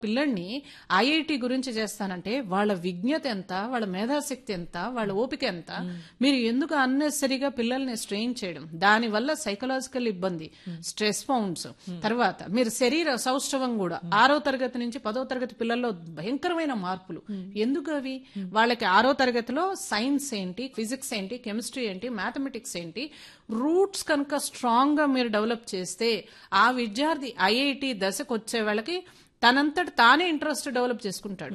పిల్లల్ని ఐఐటి గురించి చేస్తానంటే వాళ్ళ విజ్ఞత ఎంత వాళ్ళ మేధాశక్తి ఎంత వాళ్ళ ఓపిక ఎంత మీరు ఎందుకు అన్నెసరిగా పిల్లల్ని స్ట్రెయిన్ చేయడం దానివల్ల సైకలాజికల్ ఇబ్బంది స్ట్రెస్ ఫౌండ్స్ తర్వాత మీరు శరీర సౌష్ఠవం కూడా ఆరో తరగతి నుంచి పదో తరగతి పిల్లల్లో భయంకరమైన మార్పులు ఎందుకు అవి వాళ్ళకి ఆరో తరగతిలో సైన్స్ ఏంటి ఫిజిక్స్ ఏంటి కెమిస్ట్రీ ఏంటి మ్యాథమెటిక్స్ ఏంటి రూట్స్ కనుక స్ట్రాంగ్ గా మీరు డెవలప్ చేస్తే ఆ విద్యార్థి ఐఐటి దశకు వచ్చే వాళ్ళకి తనంతట తానే ఇంట్రెస్ట్ డెవలప్ చేసుకుంటాడు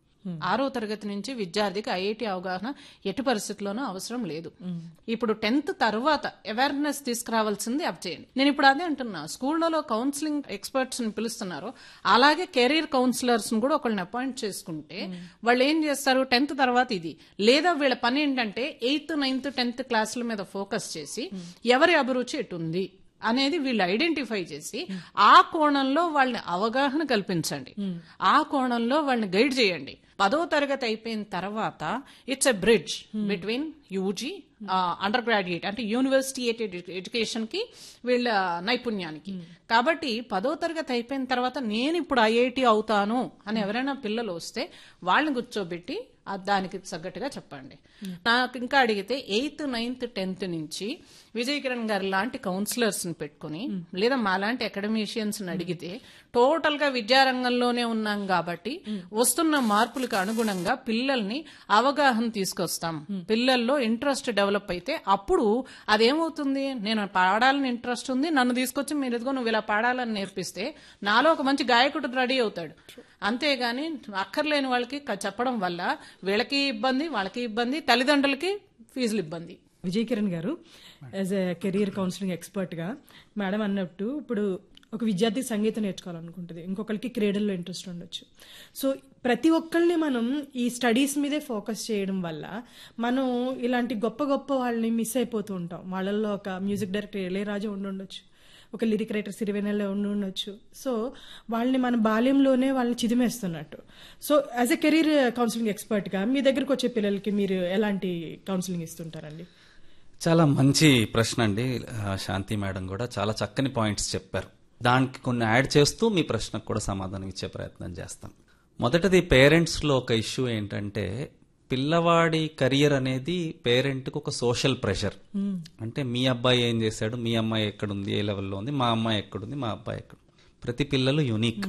ఆరో తరగతి నుంచి విద్యార్థికి ఐఐటి అవగాహన ఎటు పరిస్థితుల్లోనూ అవసరం లేదు ఇప్పుడు టెన్త్ తర్వాత అవేర్నెస్ తీసుకురావాల్సింది అప్ చేయండి నేను ఇప్పుడు అదే అంటున్నా స్కూళ్లలో కౌన్సిలింగ్ ఎక్స్పర్ట్స్ ని పిలుస్తున్నారు అలాగే కెరీర్ కౌన్సిలర్స్ ని కూడా ఒకళ్ళని అపాయింట్ చేసుకుంటే వాళ్ళు ఏం చేస్తారు టెన్త్ తర్వాత ఇది లేదా వీళ్ళ పని ఏంటంటే ఎయిత్ నైన్త్ టెన్త్ క్లాసుల మీద ఫోకస్ చేసి ఎవరి అభిరుచి ఎటుంది అనేది వీళ్ళు ఐడెంటిఫై చేసి ఆ కోణంలో వాళ్ళని అవగాహన కల్పించండి ఆ కోణంలో వాళ్ళని గైడ్ చేయండి పదో తరగతి అయిపోయిన తర్వాత it's a bridge between UG undergraduate అంటే యూనివర్సిటీ ఎడ్యుకేషన్ కి వీళ్ళ నైపుణ్యానికి కాబట్టి పదో తరగతి అయిపోయిన తర్వాత నేను ఇప్పుడు ఐఐటి అవుతాను అని ఎవరైనా పిల్లలు వస్తే వాళ్ళని కూర్చోబెట్టి ఆ దానికి తగ్గట్టుగా చెప్పండి నాకు ఇంకా అడిగితే ఎయిత్ నైన్త్ టెన్త్ నుంచి విజయ్ కిరణ్ గారు లాంటి కౌన్సిలర్స్ ని పెట్టుకుని లేదా మాలాంటి అకాడమీషియన్స్ ని అడిగితే టోటల్ గా విద్యారంగంలోనే ఉన్నాం కాబట్టి వస్తున్న మార్పులకు అనుగుణంగా పిల్లల్ని అవగాహన తీసుకొస్తాం పిల్లల్లో ఇంట్రెస్ట్ డెవలప్ అయితే అప్పుడు అదేమవుతుంది నేను పాడాలని ఇంట్రెస్ట్ ఉంది నన్ను తీసుకొచ్చి మీరు ఎదుగో నువ్వు ఇలా పాడాలని నేర్పిస్తే నాలో ఒక మంచి గాయకుడు రెడీ అవుతాడు అంతేగాని అక్కర్లేని వాళ్ళకి క- చెప్పడం వల్ల వీళ్ళకి ఇబ్బంది వాళ్ళకి ఇబ్బంది తల్లిదండ్రులకి ఫీజులు ఇబ్బంది Vijay Kiran garu as a career counselling expert గా మేడం అన్నట్టు ఇప్పుడు ఒక విద్యార్థి సంగీతం నేర్చుకోవాలనుకుంటుంది ఇంకొకరికి క్రీడల్లో ఇంట్రెస్ట్ ఉండొచ్చు సో ప్రతి ఒక్కరిని మనం ఈ స్టడీస్ మీదే ఫోకస్ చేయడం వల్ల మనం ఇలాంటి గొప్ప గొప్ప వాళ్ళని మిస్ అయిపోతూ ఉంటాం వాళ్ళల్లో ఒక మ్యూజిక్ డైరెక్టర్ ఇళయరాజా ఉండి ఉండొచ్చు ఒక లిరిక్ రైటర్ సిరివెన్నెల ఉండి ఉండొచ్చు సో వాళ్ళని మన బాల్యంలోనే వాళ్ళని చిదిమేస్తున్నట్టు so as a career counselling ఎక్స్పర్ట్గా మీ దగ్గరకు వచ్చే పిల్లలకి మీరు ఎలాంటి కౌన్సిలింగ్ ఇస్తుంటారండి చాలా మంచి ప్రశ్న అండి ఆ, శాంతి మేడం కూడా చాలా చక్కని పాయింట్స్ చెప్పారు దానికి కొన్ని యాడ్ చేస్తూ మీ ప్రశ్నకు కూడా సమాధానం ఇచ్చే ప్రయత్నం చేస్తాం మొదటిది పేరెంట్స్లో ఒక ఇష్యూ ఏంటంటే పిల్లవాడి కెరియర్ అనేది పేరెంట్కి ఒక సోషల్ ప్రెషర్ అంటే మీ అబ్బాయి ఏం చేశాడు మీ అమ్మాయి ఎక్కడుంది ఏ లెవెల్లో ఉంది మా అమ్మాయి ఎక్కడుంది మా అబ్బాయి ఎక్కడ ప్రతి పిల్లలు యునిక్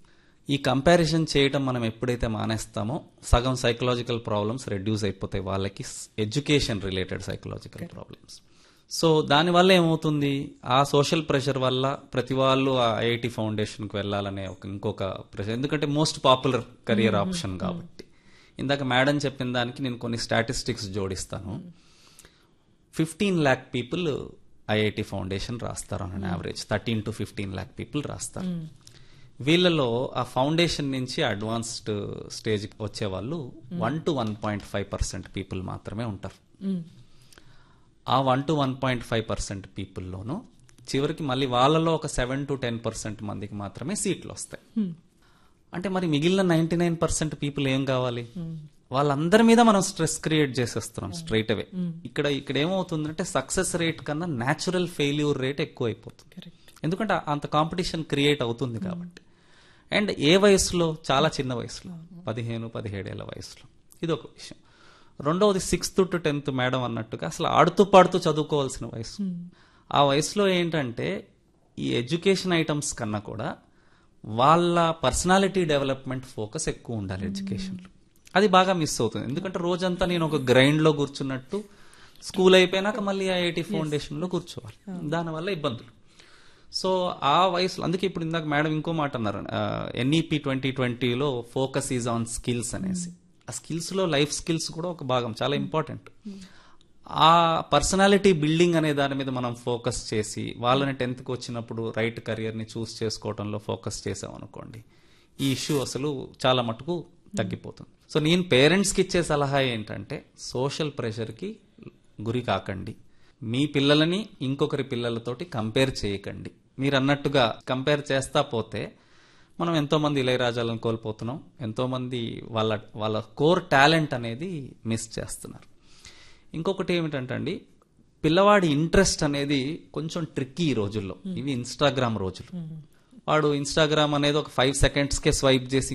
ఈ కంపారిజన్ చేయడం మనం ఎప్పుడైతే మానేస్తామో సగం సైకలాజికల్ ప్రాబ్లమ్స్ రెడ్యూస్ అయిపోతాయి వాళ్ళకి education related psychological problems so దానివల్ల ఏమవుతుంది ఆ సోషల్ ప్రెషర్ వల్ల ప్రతి వాళ్ళు ఆ ఐఐటి ఫౌండేషన్కి వెళ్ళాలనే ఒక ఇంకొక ప్రెషర్ ఎందుకంటే మోస్ట్ పాపులర్ కెరియర్ ఆప్షన్ కాబట్టి ఇందాక మేడం చెప్పిన దానికి నేను కొన్ని స్టాటిస్టిక్స్ జోడిస్తాను fifteen lakh people IIT foundation రాస్తారు అన్న average thirteen to fifteen lakh people రాస్తారు వీళ్ళలో ఆ ఫౌండేషన్ నుంచి అడ్వాన్స్డ్ స్టేజ్ వచ్చే వాళ్ళు one to one point five percent people మాత్రమే ఉంటారు ఆ one to one point five percent పీపుల్లోనూ చివరికి మళ్ళీ వాళ్ళలో ఒక సెవెన్ టు టెన్ పర్సెంట్ మందికి మాత్రమే సీట్లు వస్తాయి అంటే మరి మిగిలిన నైన్టీ నైన్ పర్సెంట్ పీపుల్ ఏం కావాలి వాళ్ళందరి మీద మనం స్ట్రెస్ క్రియేట్ చేసేస్తున్నాం స్ట్రైట్ అవే ఇక్కడ ఇక్కడ ఏమవుతుందంటే సక్సెస్ రేట్ కన్నా న్యాచురల్ ఫెయిల్యూర్ రేట్ ఎక్కువ అయిపోతుంది ఎందుకంటే అంత కాంపిటీషన్ క్రియేట్ అవుతుంది కాబట్టి అండ్ ఏ వయసులో చాలా చిన్న వయసులో పదిహేను పదిహేడేళ్ల వయసులో ఇది ఒక విషయం రెండవది సిక్స్త్ టు టెన్త్ మేడం అన్నట్టుగా అసలు ఆడుతూ పాడుతూ చదువుకోవాల్సిన వయసు ఆ వయసులో ఏంటంటే ఈ ఎడ్యుకేషన్ ఐటమ్స్ కన్నా కూడా వాళ్ళ పర్సనాలిటీ డెవలప్మెంట్ ఫోకస్ ఎక్కువ ఉండాలి ఎడ్యుకేషన్లో అది బాగా మిస్ అవుతుంది ఎందుకంటే రోజంతా నేను ఒక గ్రైండ్లో కూర్చున్నట్టు స్కూల్ అయిపోయినాక మళ్ళీ ఐఐటి ఫౌండేషన్లో కూర్చోవాలి దానివల్ల ఇబ్బందులు సో ఆ వయసులో అందుకే ఇప్పుడు ఇందాక మేడం ఇంకో మాట అన్నారు ఎన్ఈపి ట్వంటీ ట్వంటీలో ఫోకస్ ఈజ్ ఆన్ స్కిల్స్ అనేసి ఆ స్కిల్స్ లో లైఫ్ స్కిల్స్ కూడా ఒక భాగం చాలా ఇంపార్టెంట్ ఆ పర్సనాలిటీ బిల్డింగ్ అనే దాని మీద మనం ఫోకస్ చేసి వాళ్ళని టెన్త్కి వచ్చినప్పుడు రైట్ కెరియర్ని చూస్ చేసుకోవడంలో ఫోకస్ చేసాం అనుకోండి ఈ ఇష్యూ అసలు చాలా మటుకు తగ్గిపోతుంది సో నేను పేరెంట్స్కి ఇచ్చే సలహా ఏంటంటే సోషల్ ప్రెషర్కి గురి కాకండి మీ పిల్లలని ఇంకొకరి పిల్లలతోటి కంపేర్ చేయకండి మీరు అన్నట్టుగా కంపేర్ చేస్తా పోతే మనం ఎంతో మంది ఇళయరాజాలను కోల్పోతున్నాం ఎంతో మంది వాళ్ళ వాళ్ళ కోర్ టాలెంట్ అనేది మిస్ చేస్తున్నారు ఇంకొకటి ఏమిటంటే అండి పిల్లవాడి ఇంట్రెస్ట్ అనేది కొంచెం ట్రిక్కీ ఈ రోజుల్లో ఇవి ఇన్స్టాగ్రామ్ రోజులు వాడు ఇన్స్టాగ్రామ్ అనేది ఒక ఫైవ్ సెకండ్స్కే స్వైప్ చేసి